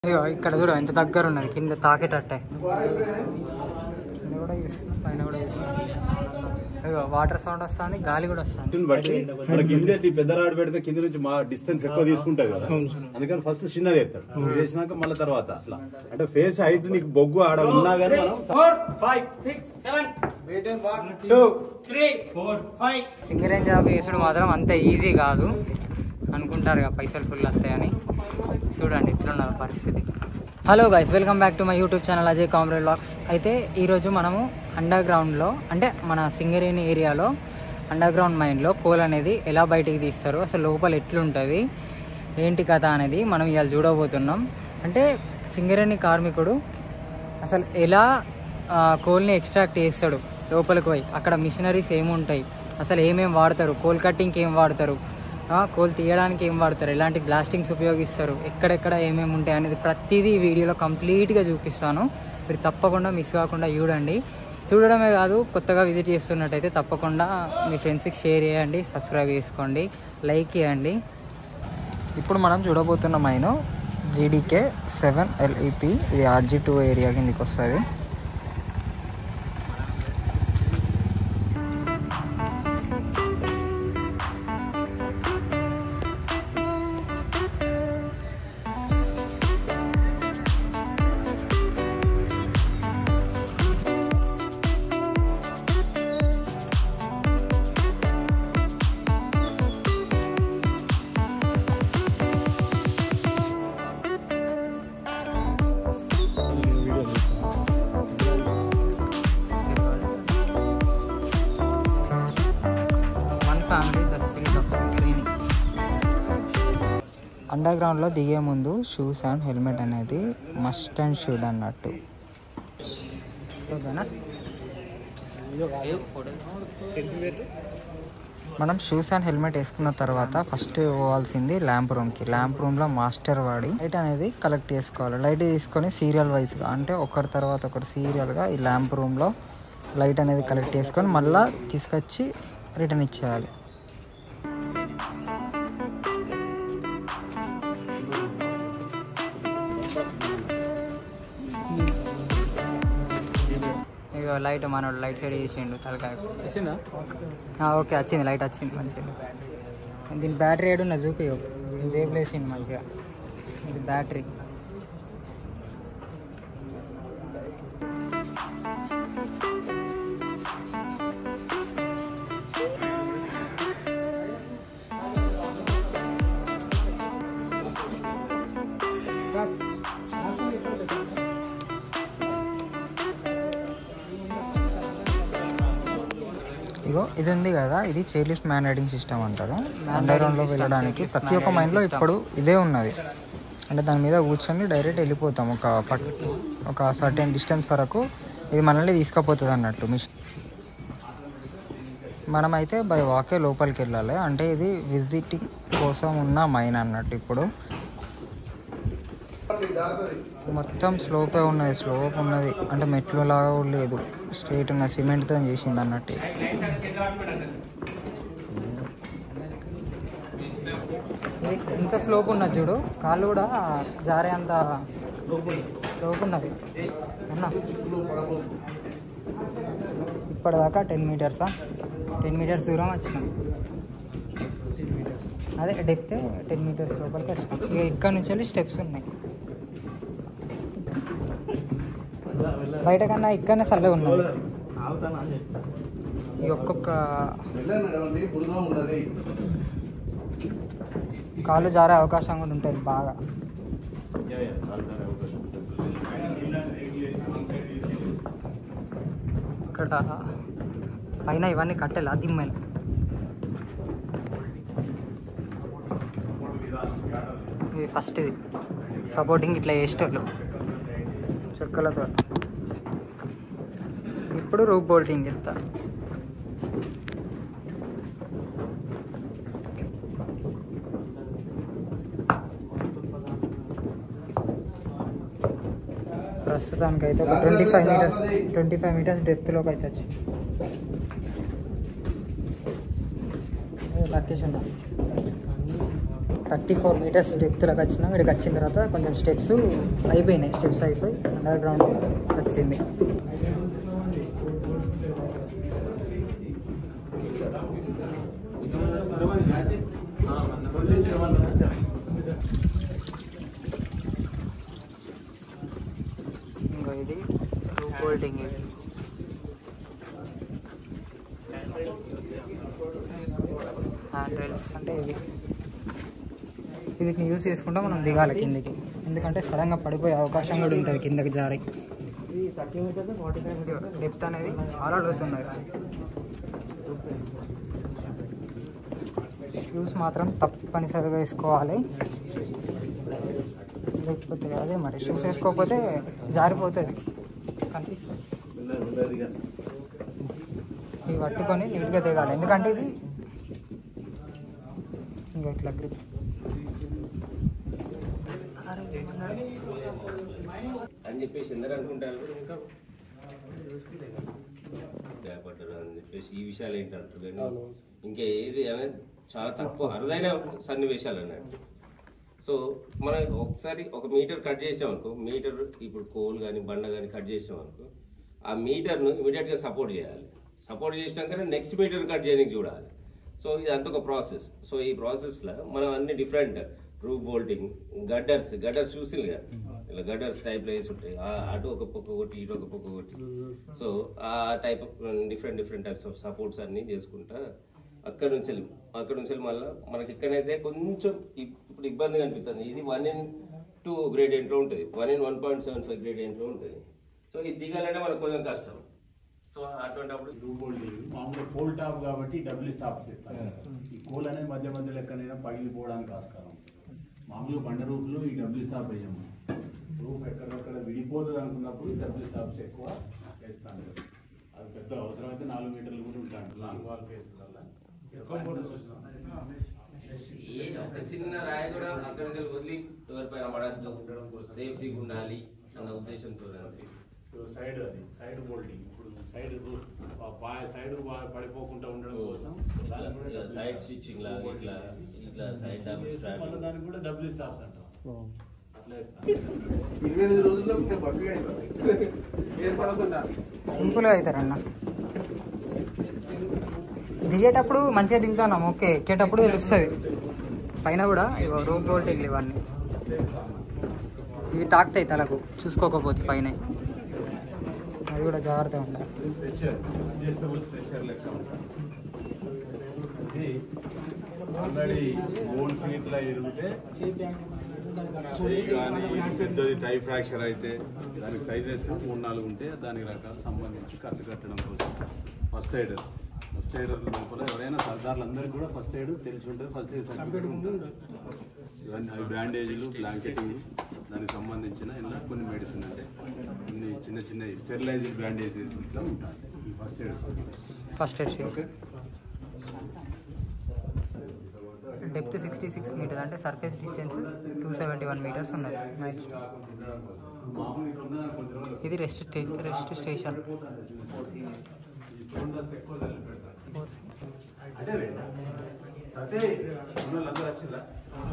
ఇగో ఇక్కడ చూడు ఎంత దగ్గర ఉన్నది కింద తాకేటట్టే కింద కూడా చూస్తుంది పైన కూడా చూస్తుంది ఇగో వాటర్ సౌండ్ వస్తుంది గాలి కూడా వస్తుంది దీన్ని బట్టి మనకి ఇమ్మీడియట్ పెద్ద రాడ్ పెడితే కింద నుంచి మా డిస్టెన్స్ ఎక్కువ తీసుకుంటది కదా అందుకని ఫస్ట్ చిన్నది ఎత్తాడు ఇది వేసినాక మళ్ళీ తర్వాత అట్లా అంటే ఫేస్ హైట్ నీకు బొగ్గు ఆడ ఉన్నా కానీ సింగరేంజ్ జాబ్ చేసుడు మాత్రం అంత ఈజీ కాదు అనుకుంటారు కదా పైసలు ఫుల్ వస్తాయని చూడండి ఇట్లున్నది పరిస్థితి hello guys welcome back to my YouTube channel Ajay comrade blogs అయితే ఈరోజు మనము అండర్ గ్రౌండ్లో అంటే మన సింగరేణి ఏరియాలో అండర్ గ్రౌండ్ మైన్లో కోల్ అనేది ఎలా బయటికి తీస్తారు అసలు లోపల ఎట్లుంటుంది ఏంటి కథ అనేది మనం ఇవాళ చూడబోతున్నాం అంటే సింగరేణి కార్మికుడు అసలు ఎలా ఆ, కోల్ని ఎక్స్ట్రాక్ట్ చేస్తాడు లోపలికి పోయి అక్కడ మిషనరీస్ ఏముంటాయి అసలు ఏమేమి వాడతారు కోల్ కట్టింగ్కి ఏం వాడతారు ఆ, కోల్ తీయడానికి ఏం వాడతారు ఎలాంటి బ్లాస్టింగ్స్ ఉపయోగిస్తారు ఎక్కడెక్కడ ఏమేమి ఉంటాయి అనేది ప్రతిదీ ఈ వీడియోలో కంప్లీట్గా చూపిస్తాను మీరు తప్పకుండా మిస్ కాకుండా చూడండి చూడడమే కాదు కొత్తగా విజిట్ చేస్తున్నట్టయితే తప్పకుండా మీ ఫ్రెండ్స్కి షేర్ చేయండి సబ్స్క్రైబ్ చేసుకోండి లైక్ చేయండి ఇప్పుడు మనం చూడబోతున్న మైను జీడీకే సెవెన్ ఎల్ఈపి ఇది ఆర్జీ టూ ఏరియా కిందకి వస్తుంది one family the spirit of Singareni under గ్రౌండ్లో దిగే ముందు షూస్ అండ్ హెల్మెట్ అనేది మస్ట్ అండ్ షూడ్ అన్నట్టు ఓకేనా మనం షూస్ అండ్ హెల్మెట్ వేసుకున్న తర్వాత ఫస్ట్ పోవాల్సింది ల్యాంప్ రూమ్కి ల్యాంప్ రూమ్లో మాస్టర్ వాడి లైట్ అనేది కలెక్ట్ చేసుకోవాలి లైట్ తీసుకొని సీరియల్ వైజ్గా అంటే ఒకరి తర్వాత ఒకటి సీరియల్గా ఈ ల్యాంప్ రూమ్లో లైట్ అనేది కలెక్ట్ చేసుకొని మళ్ళీ తీసుకొచ్చి రిటర్న్ ఇచ్చేయాలి ఇక లైట్ మనోడు లైట్ సైడ్ చేసిండు తలకాయ వచ్చిందా ఆ, ఓకే వచ్చింది లైట్ వచ్చింది మంచిగా దీని బ్యాటరీ ఏడు ఉన్న చూపి జేబులో వేసిండు మంచిగా ఇది బ్యాటరీ ఇగో ఇది ఉంది కదా ఇది చైర్లిస్ట్ మ్యాన్ రైడింగ్ సిస్టమ్ అంటారు అండర్ గ్రౌండ్లో వెళ్ళడానికి ప్రతి ఒక్క మైండ్లో ఇప్పుడు ఇదే ఉన్నది అంటే దాని మీద కూర్చొని డైరెక్ట్ వెళ్ళిపోతాం ఒక పట్ ఒక సర్టెన్ డిస్టెన్స్ వరకు ఇది మనల్ని తీసుకుపోతుంది అన్నట్టు మిషన్ మనమైతే బై వాకే లోపలికి వెళ్ళాలి అంటే ఇది విజిటింగ్ కోసం ఉన్న మైన్ అన్నట్టు ఇప్పుడు మొత్తం స్లోపే ఉన్నది స్లోప్ ఉన్నది అంటే మెట్లు లాగా కూడా లేదు స్ట్రైట్ ఉన్న సిమెంట్తో చేసింది అన్నట్టు ఇది ఎంత స్లోప్ ఉన్నది చూడు కాళ్ళు కూడా జారే అంత స్లోప్ ఉన్నది అన్న ఇప్పటిదాకా టెన్ మీటర్సా టెన్ మీటర్స్ దూరం వచ్చినాం అదే డెప్త్ టెన్ మీటర్స్ లోపలికి వచ్చినాం ఇక ఇక్కడ నుంచి వెళ్ళి స్టెప్స్ ఉన్నాయి బయట కన్నా ఇక్కడనే చల్లగా ఉన్నది ఈ ఒక్కొక్క కాళ్ళు జారే అవకాశం కూడా ఉంటుంది బాగా ఇక్కడ పైన ఇవన్నీ కట్టెలు దిమ్మలు ఇది ఫస్ట్ ఇది సపోర్టింగ్ ఇట్లా చేసేటోళ్ళు చెక్కలతో ఇప్పుడు రూప్ బోల్టింగ్ చెప్తా ప్రస్తుతానికి అయితే ఒక twenty five metres twenty five metres డెప్త్లోకి అయితే వచ్చి లొకేషన్ థర్టీ ఫోర్ మీటర్స్ డెప్త్లోకి వచ్చిన వీడికి వచ్చిన తర్వాత కొంచెం స్టెప్స్ అయిపోయినాయి స్టెప్స్ అయిపోయి అండర్ గ్రౌండ్ వచ్చింది ఇంకా ఇది హోల్డింగ్ ఇది హ్యాండ్ రైల్స్ అంటే ఇవి వీటిని యూజ్ చేసుకుంటూ మనం దిగాలి కిందికి ఎందుకంటే సడన్గా పడిపోయే అవకాశం కూడా ఉంటుంది కిందకి జారి డెప్త్ అనేది చాలా లోతున్నది షూస్ మాత్రం తప్పనిసరిగా వేసుకోవాలి లేకపోతే అదే మరి షూస్ వేసుకోకపోతే జారిపోతుంది కనిపిస్తుంది ఇవి పట్టుకొని నీట్గా దిగాలి ఎందుకంటే ఇది ఇంకా ఇట్లా గ్రిప్ అని చెప్పేసి ఎందరు అనుకుంటారు ఇంకా భయపడ్డారు అని చెప్పేసి ఈ విషయాలు ఏంటంటారు కానీ ఇంకా ఏది అనేది చాలా తక్కువ అరుదైన సన్నివేశాలు అన్నట్టు సో మనం ఒకసారి ఒక మీటర్ కట్ చేసాం అనుకో మీటర్ ఇప్పుడు కోల్ కానీ బండ కానీ కట్ చేసాం అనుకో ఆ మీటర్ను ఇమీడియట్గా సపోర్ట్ చేయాలి సపోర్ట్ చేసినాకనే నెక్స్ట్ మీటర్ కట్ చేయడానికి చూడాలి సో ఇది అంత ఒక ప్రాసెస్ సో ఈ ప్రాసెస్లో మనం అన్ని different roof bolting girders girders చూసింది కదా ఇలా గడ్డర్స్ టైప్లో వేసి ఉంటాయి ఆ- అటు ఒక పక్క ఒకటి ఇటు ఒక పక్క ఒకటి సో ఆ type of different different types of supports అన్ని చేసుకుంటా అక్కడ నుంచి వెళ్ళి అక్కడ నుంచి వెళ్ళి మళ్ళీ మనకి ఇక్కడైతే కొంచెం ఇప్- ఇప్పుడు ఇబ్బంది కనిపిస్తుంది ఇది వన్ ఇన్ టూ గ్రేడియంట్లో ఉంటుంది one in one point seven five గ్రేడియంట్లో ఉంటుంది సో ఇది దిగాలంటే మనకు కొంచెం కష్టం సో అటువంటిప్పుడు రూమ్ బోల్డింగ్ మామూలుగా కోల్ టాప్ కాబట్టి డబుల్ స్టాప్స్ ఇస్తారు ఈ కోల్ అనేది మధ్య మధ్యలో ఎక్కడైనా పగిలిపోవడానికి ఆస్కారం మామూలుగా బండ రూఫ్లో ఈ డబుల్ స్టాప్ వేయము రూఫ్ ఎక్కడెక్కడ విడిపోతుంది అనుకున్నప్పుడు డబుల్ స్టాప్స్ ఎక్కువ వేస్తాను అది పెద్ద అవసరమైతే నాలుగు మీటర్లు కూడా ఉంటాను లాంగ్ వాల్ ఫేస్ వల్ల ఎక్కువ ఫోటోస్ వస్తాం ఏ ఒక చిన్న రాయి కూడా అక్కడ నుంచి వదిలి ఎవరిపైన పడద్దు సేఫ్టీగా ఉండాలి అన్న ఉద్దేశంతో అంతే. సైడ్ అది సైడ్ బోల్డింగ్ ఇప్పుడు సైడ్ సైడ్ పడిపోకుండా ఉండడం కోసం ఇట్లా దానికి కూడా ఇట్లా double సైడ్ stop. స్టిచ్చింగ్ లాగా ఇట్లా ఇట్లా సైడ్ డబుల్ చేసి మళ్ళీ స్టార్ట్ దానికి కూడా డబుల్ స్టాప్స్ అంటాం అట్లా వేస్తాం ఎనిమిది రోజుల్లో ఇంకా బఫీగా అయిపోతాయి సింపుల్గా అవుతారన్న దిగేటప్పుడు మంచిగా దిగుతున్నాం ఓకే ఎక్కేటప్పుడు తెలుస్తుంది పైన కూడా ఇగో రూప్ బోల్టింగ్లు ఇవన్నీ ఇవి తాకుతాయి తలకు చూసుకోకపోతే పైన అది కూడా జాగ్రత్తగా ఉండాలి స్ట్రెచర్ అడ్జస్టబుల్ స్ట్రెచర్ లెక్క ఉంటుంది ఇది ఆల్రెడీ బోన్స్ ఇట్లా ఎరిగితే కానీ పెద్దది టై ఫ్రాక్చర్ అయితే దానికి సైజెస్ మూడు నాలుగు ఉంటే దానికి రకాలు సంబంధించి ఖర్చు కట్టడం కోసం ఫస్ట్ ఎయిడర్ ఫస్ట్ ఎయిడర్ లోపల ఎవరైనా సర్దార్లందరికీ కూడా ఫస్ట్ ఎయిడ్ తెలిసి ఉంటుంది ఫస్ట్ ఎయిడ్ సర్టిఫికేట్ ఉంటుంది ఇవన్నీ అవి బ్యాండేజీలు బ్లాంకెటింగ్ దానికి సంబంధించిన ఇలా కొన్ని మెడిసిన్ అంటే కొన్ని చిన్న చిన్న స్టెరిలైజ్డ్ బ్యాండేజెస్ ఇట్లా ఉంటాయి ఈ first aid first aid sheet okay depth sixty six metres అంటే surface distance two seventy one metres ఉన్నది మైల్స్ మామూలు ఇక్కడ ఉన్న కొద్ది రోజులు ఇది రెస్ట్ స్టే రెస్ట్ స్టేషన్ ఈ స్టోన్ డస్ట్ ఎక్కువ చల్లి పెడతారు అదే రే. సతే ఉన్న వాళ్ళందరూ వచ్చిందా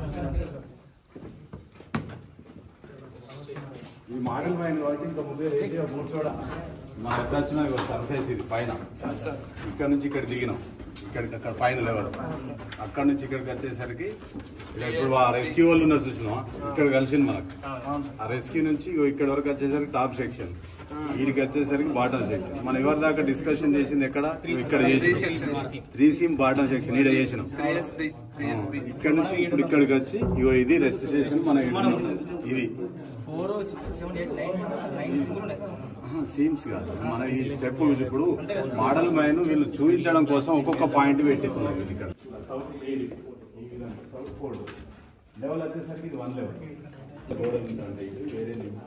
ఈ మోడల్ పైన కాబట్టి ఇంకా ముందే వేసి కూర్చోడా మా ఎక్కడ వచ్చిన సర్ఫేస్ ఇది పైన ఇక్కడ నుంచి ఇక్కడ దిగినాం ఇక్కడికి అక్కడ పైన లెవెల్ అక్కడ నుంచి ఇక్కడికి వచ్చేసరికి ఇక ఇప్పుడు ఆ రెస్క్యూ వాళ్ళు ఉన్నారు చూసినావా ఇక్కడ కలిసింది మనకు ఆ రెస్క్యూ నుంచి ఇగో ఇక్కడ వరకు వచ్చేసరికి టాప్ సెక్షన్ వీడికి వచ్చేసరికి బాటమ్ సెక్షన్ మనం ఎవరి దాకా డిస్కషన్ చేసింది ఎక్కడ ఇక్కడ చేసినాం త్రీ సిమ్ బాటమ్ సెక్షన్ ఈడ చేసినాం ఇక్కడ నుంచి ఇప్పుడు ఇక్కడికి వచ్చి ఇగో ఇది రెస్ట్ స్టేషన్ మన ఇది four six seven eight nine nine సింగులు ఉన్నాయి సీమ్స్ కాదు మన ఈ స్టెప్ వీళ్ళు ఇప్పుడు మోడల్ మైన్ వీళ్ళు చూపించడం కోసం ఒక్కొక్క పాయింట్ పెట్టుకున్నారు వీళ్ళు ఇక్కడ సౌత్ లీడ్ ఈ విధంగా సౌత్ ఫోల్డ్ లెవెల్ వచ్చేసరికి ఇది వన్ లెవెల్ గోడలు ఉంటాయి ఇది వేరే లింక్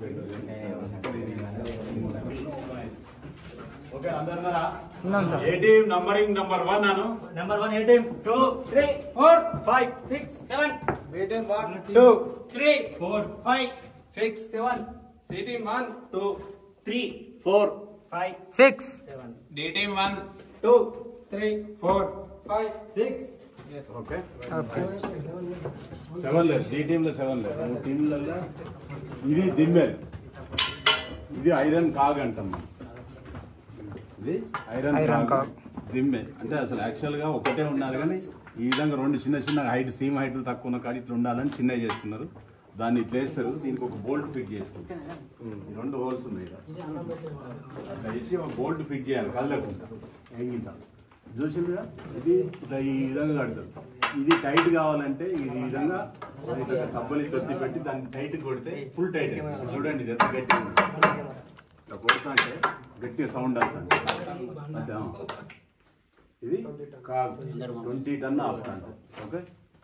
ఓకే అందరున్నారా ఉన్నాం sir A team numbering number one అను number one eight two three four five six seven eighteen one two three four five six seven eighteen one two three four five six seven eighteen one two three four five six okay okay seven లేదు ఈ టీంలో seven లేదు మూడు టీంలలో ఇది దిమ్మెల్ ఇది iron CAG అంటాం మనం. ఇది ఐరన్ ఐరన్ కాగ్ కాగ్. దిమ్మె అంటే అసలు యాక్చువల్ గా ఒకటే ఉండాలి కానీ ఈ విధంగా రెండు చిన్న చిన్న హైట్ సీమ్ హైట్లు తక్కువ ఉన్న కాడ ఇట్లా ఉండాలని చిన్నవి చేసుకున్నారు దాన్ని ఇట్లా వేస్తారు దీనికి ఒక బోల్ట్ ఫిట్ చేసుకుంటారు ఈ రెండు హోల్స్ ఉన్నాయి ఇక్కడ. అట్లా వేసి ఒక బోల్ట్ ఫిట్ చేయాలి కదలకుండా ఎంగింత చూసిందిగా ఇది ఇట్లా ఈ విధంగా కడతారు ఇది టైట్ కావాలంటే ఈ విధంగా ఇట్లా సబ్బలి తొత్తి పెట్టి దాన్ని టైట్ కొడితే ఫుల్ టైట్ చూడండి ఇది ఎంత గట్టిగా ఉంది. ఇట్లా కొడతా అంటే గట్టిగా సౌండ్ అవుతుంది అదే ఆ. ఇది ట్వంటీ టన్ ఆపుతాంట ఓకే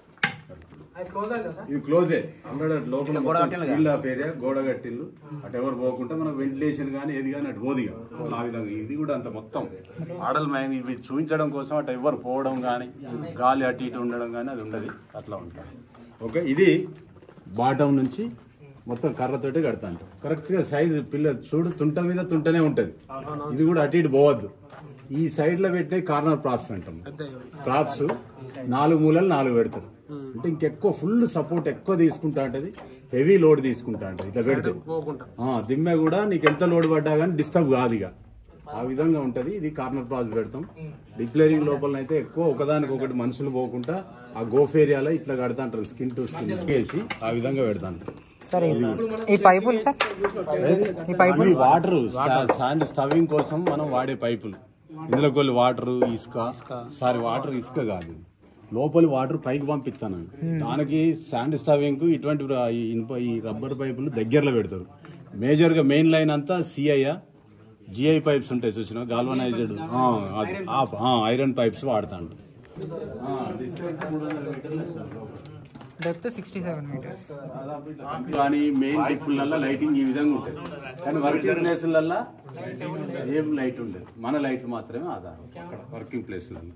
ఇది క్లోజే హండ్రెడ్ లోపల స్టీల్ ఆఫ్ ఏరియా గోడ కట్టిల్లు అటు ఎవరు పోకుండా మనకు వెంటిలేషన్ కానీ ఏది కానీ అటు పోదిగా ఆ విధంగా ఇది కూడా అంత మొత్తం ఆడల్ మైన్ ఇవి చూపించడం కోసం అటు ఎవరు పోవడం కానీ గాలి అటు ఇటు ఉండడం కానీ అది ఉండదు అట్లా ఉంటుంది ఓకే ఇది బాటం నుంచి మొత్తం కర్రతోటి కడతాంట కరెక్ట్ గా సైజ్ పిల్ల చూడు తుంట మీద తుంటనే ఉంటది ఇది కూడా అటు ఇటు పోవద్దు ఈ సైడ్ లో పెట్టే కార్నర్ ప్రాప్స్ అంటాం ప్రాప్స్ నాలుగు మూలలు నాలుగు పెడతారు అంటే ఇంకెక్కువ ఫుల్ సపోర్ట్ ఎక్కువ తీసుకుంటా ఉంటది హెవీ లోడ్ తీసుకుంటా ఉంటది ఇట్లా పెడితే ఆ, దిమ్మె కూడా నీకు ఎంత లోడ్ పడ్డా కానీ డిస్టర్బ్ కాదు ఇక ఆ విధంగా ఉంటది ఇది కార్నర్ ప్రాప్స్ పెడతాం డిక్లేరింగ్ లోపల అయితే ఎక్కువ ఒకదానికి ఒకటి మనుషులు పోకుండా ఆ గోఫ్ ఏరియాలో ఇట్లా కడతాంటారు స్కిన్ టు స్కిన్ వేసి ఆ విధంగా పెడతాంటారు సార్ ఈ- ఈ పైపులు సార్ ఈ పైపులు అవి వాటర్ శాండ్ స్టవింగ్ కోసం మనం వాడే పైపులు ఇందులో కొన్ని వాటర్ ఇసుక సారీ వాటర్ ఇసుక కాదు లోపలి వాటర్ పైకి పంపిస్తాను దానికి శాండ్ స్టవింగ్ కు ఇటువంటి ర- ఈ ఇనుప ఈ రబ్బర్ పైపులు దగ్గరలో పెడతారు మేజర్ గా మెయిన్ లైన్ అంతా సిఐ జిఐ పైప్స్ ఉంటాయి చూసిన గాల్వనైజ్డ్ ఐరన్ పైప్స్ వాడతాను డెప్త్ సిక్స్టీ సెవెన్ మీటర్స్ కానీ మెయిన్ దిక్కులల్లో లైటింగ్ ఈ విధంగా ఉంటుంది కానీ వర్కింగ్ ప్లేసులల్లో ఏం లైట్ ఉండదు మన లైట్ మాత్రమే ఆధారం అక్కడ వర్కింగ్ ప్లేసులలో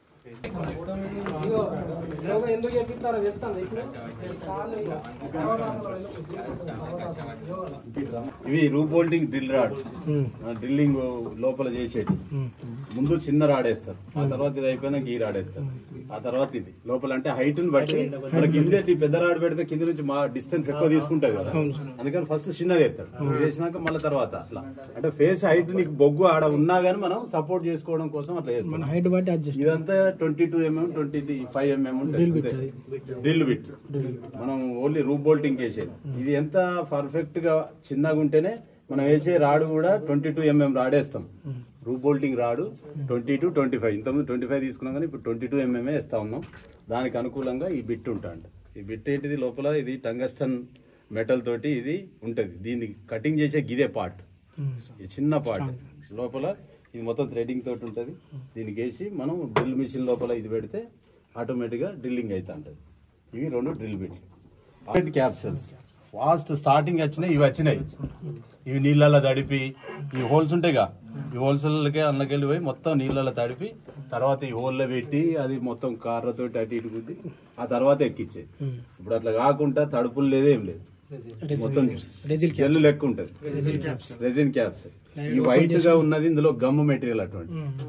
ఇవి roof holding drill rod drilling లోపల చేసేది ముందు చిన్న రాడ్ వేస్తారు ఆ తర్వాత ఇది అయిపోయినాక ఈ రాడ్ వేస్తారు ఆ తర్వాత ఇది లోపల అంటే హైట్ ని బట్టి మనకి ఇమ్మీడియట్ ఈ పెద్ద రాడ్ పెడితే కింద నుంచి మా డిస్టెన్స్ ఎక్కువ తీసుకుంటది కదా అందుకని ఫస్ట్ చిన్నది వేస్తారు ఇది వేసినాక మళ్ళీ తర్వాత అట్లా అంటే ఫేస్ హైట్ నీకు బొగ్గు ఆడ ఉన్నా గానీ మనం సపోర్ట్ చేసుకోవడం కోసం అట్లా చేస్తాం హైట్ బట్టి అడ్జస్ట్ ఇదంతా twenty two mm twenty five mm ఉంటుంది డ్రిల్ బిట్ మనం ఓన్లీ రూప్ బోల్టింగ్ వేసేది ఇది ఎంత పర్ఫెక్ట్ గా చిన్నగా ఉంటేనే మనం వేసే రాడు కూడా ట్వంటీ టూ ఎంఎం రాడేస్తాం roof bolting rod twenty two twenty five ఇంతకుముందు ట్వంటీ ఫైవ్ తీసుకున్నాం కానీ ఇప్పుడు ట్వంటీ టూ ఎంఎంఏ వేస్తా ఉన్నాం దానికి అనుకూలంగా ఈ బిట్ ఉంటాడు ఈ బిట్ ఏంటిది లోపల ఇది టంగస్టన్ మెటల్ తోటి ఇది ఉంటది దీన్ని కటింగ్ చేసే గిదే పార్ట్ ఈ చిన్న పార్ట్ లోపల ఇది మొత్తం థ్రెడింగ్ తోటి ఉంటుంది దీనికి వేసి మనం డ్రిల్ మిషన్ లోపల ఇది పెడితే ఆటోమేటిక్గా డ్రిల్లింగ్ అవుతా ఉంటుంది ఇవి రెండు డ్రిల్ బిట్లు క్యాప్సల్స్ ఫాస్ట్ స్టార్టింగ్ వచ్చినాయి ఇవి వచ్చినాయి ఇవి నీళ్ళల్లో తడిపి ఈ హోల్స్ ఉంటాయిగా ఈ హోల్స్లకే అన్నకెళ్ళి పోయి మొత్తం నీళ్ళల్లో తడిపి తర్వాత ఈ హోల్లో పెట్టి అది మొత్తం కార్రతోటి అటు ఇటు గుద్ది ఆ తర్వాత ఎక్కించేది ఇప్పుడు అట్లా కాకుండా తడుపులు లేదు ఏం లేదు మొత్తం జెల్ లెక్క ఉంటది రెజిన్ క్యాప్స్ ఈ వైట్ గా ఉన్నది ఇందులో గమ్ మెటీరియల్ అటువంటి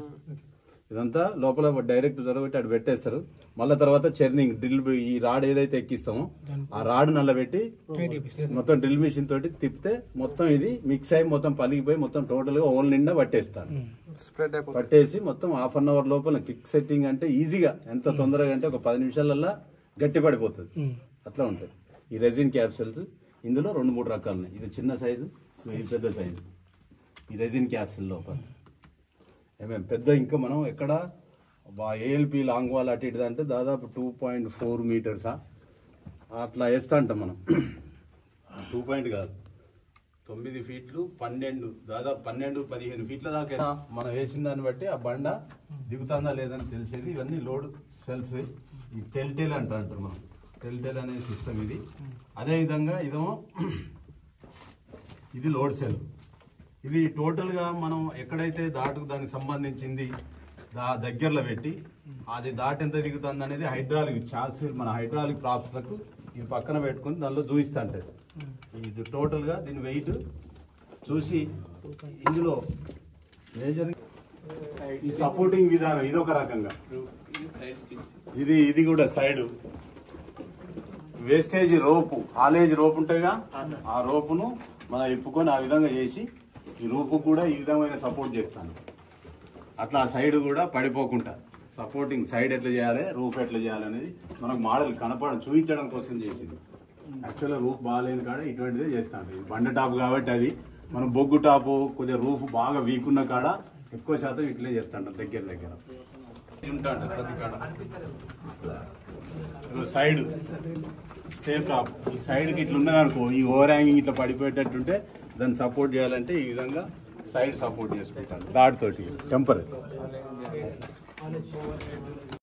ఇదంతా లోపల డైరెక్ట్ జరగబెట్టి అటు పెట్టేస్తారు మళ్ళీ తర్వాత చర్నింగ్ డ్రిల్ ఈ రాడ్ ఏదైతే ఎక్కిస్తామో ఆ రాడ్ నల్లబెట్టి మొత్తం డ్రిల్ మిషన్ తోటి తిప్పితే మొత్తం ఇది మిక్స్ అయి మొత్తం పలిగిపోయి మొత్తం టోటల్ గా ఓల్ నిండా పట్టేస్తాను పట్టేసి మొత్తం హాఫ్ అన్ అవర్ లోపల కిక్ సెట్టింగ్ అంటే ఈజీగా ఎంత తొందరగా అంటే ఒక పది నిమిషాలల్లా గట్టి పడిపోతుంది అట్లా ఉంటుంది ఈ రెజిన్ క్యాప్సూల్స్ ఇందులో రెండు మూడు రకాలు ఉన్నాయి ఇది చిన్న సైజు ఇది పెద్ద సైజు ఈ రెజిన్ క్యాప్సూల్ లోపల ఏమేం పెద్ద ఇంకా మనం ఎక్కడ ఏఎల్పి లాంగ్ వాల్ అటు ఇటు అంటే దాదాపు టూ పాయింట్ ఫోర్ మీటర్సా అట్లా వేస్తా అంటాం మనం టూ పాయింట్ కాదు తొమ్మిది ఫీట్లు పన్నెండు దాదాపు పన్నెండు పదిహేను ఫీట్ల దాకా మనం వేసిన దాన్ని బట్టి ఆ బండ దిగుతుందా లేదని తెలిసేది ఇవన్నీ లోడ్ సెల్స్ ఈ టెల్టెల్ అంట అంటారు మనం టెల్టెల్ అనే సిస్టమ్ ఇది అదేవిధంగా ఇదేమో ఇది లోడ్ సెల్ ఇది టోటల్ గా మనం ఎక్కడైతే దాటుకు దానికి సంబంధించింది దా దగ్గరలో పెట్టి అది దాటి ఎంత దిగుతుంది అనేది హైడ్రాలిక్ చార్స్ మన హైడ్రాలిక్ ప్రాప్స్ లకు ఇది పక్కన పెట్టుకుని దానిలో చూపిస్తా ఉంటుంది ఇది టోటల్ గా దీని వెయిట్ చూసి ఇందులో మేజర్ ఈ సపోర్టింగ్ విధానం ఇది ఒక రకంగా ఇది ఇది కూడా side wastage rope haulage rope ఉంటాయిగా ఆ రోపును మనం ఇప్పుకొని ఆ విధంగా చేసి ఈ రోపు కూడా ఈ విధమైన సపోర్ట్ చేస్తాను అట్లా ఆ సైడ్ కూడా పడిపోకుండా సపోర్టింగ్ సైడ్ ఎట్లా చేయాలి రూఫ్ ఎట్లా చేయాలి అనేది మనకు మోడల్ కనపడడం చూపించడం కోసం చేసింది యాక్చువల్గా రూఫ్ బాగాలేదు కాడ ఇటువంటిదే చేస్తాను ఇది బండ టాప్ కాబట్టి అది మనం బొగ్గు టాపు కొద్దిగా రూఫ్ బాగా వీక్ ఉన్న కాడ ఎక్కువ శాతం ఇట్లే చేస్తాంట దగ్గర దగ్గర ఉంటాంట ప్రతి కాడ ఇదిగో సైడ్ స్టే టాప్ ఈ సైడ్ కి ఇట్లా ఉన్నది అనుకో ఈ ఓవర్ హ్యాంగింగ్ ఇట్లా పడిపోయేటట్టుంటే దాన్ని సపోర్ట్ చేయాలంటే ఈ విధంగా సైడ్ సపోర్ట్ చేసుకుంటాను దాటితోటి టెంపర్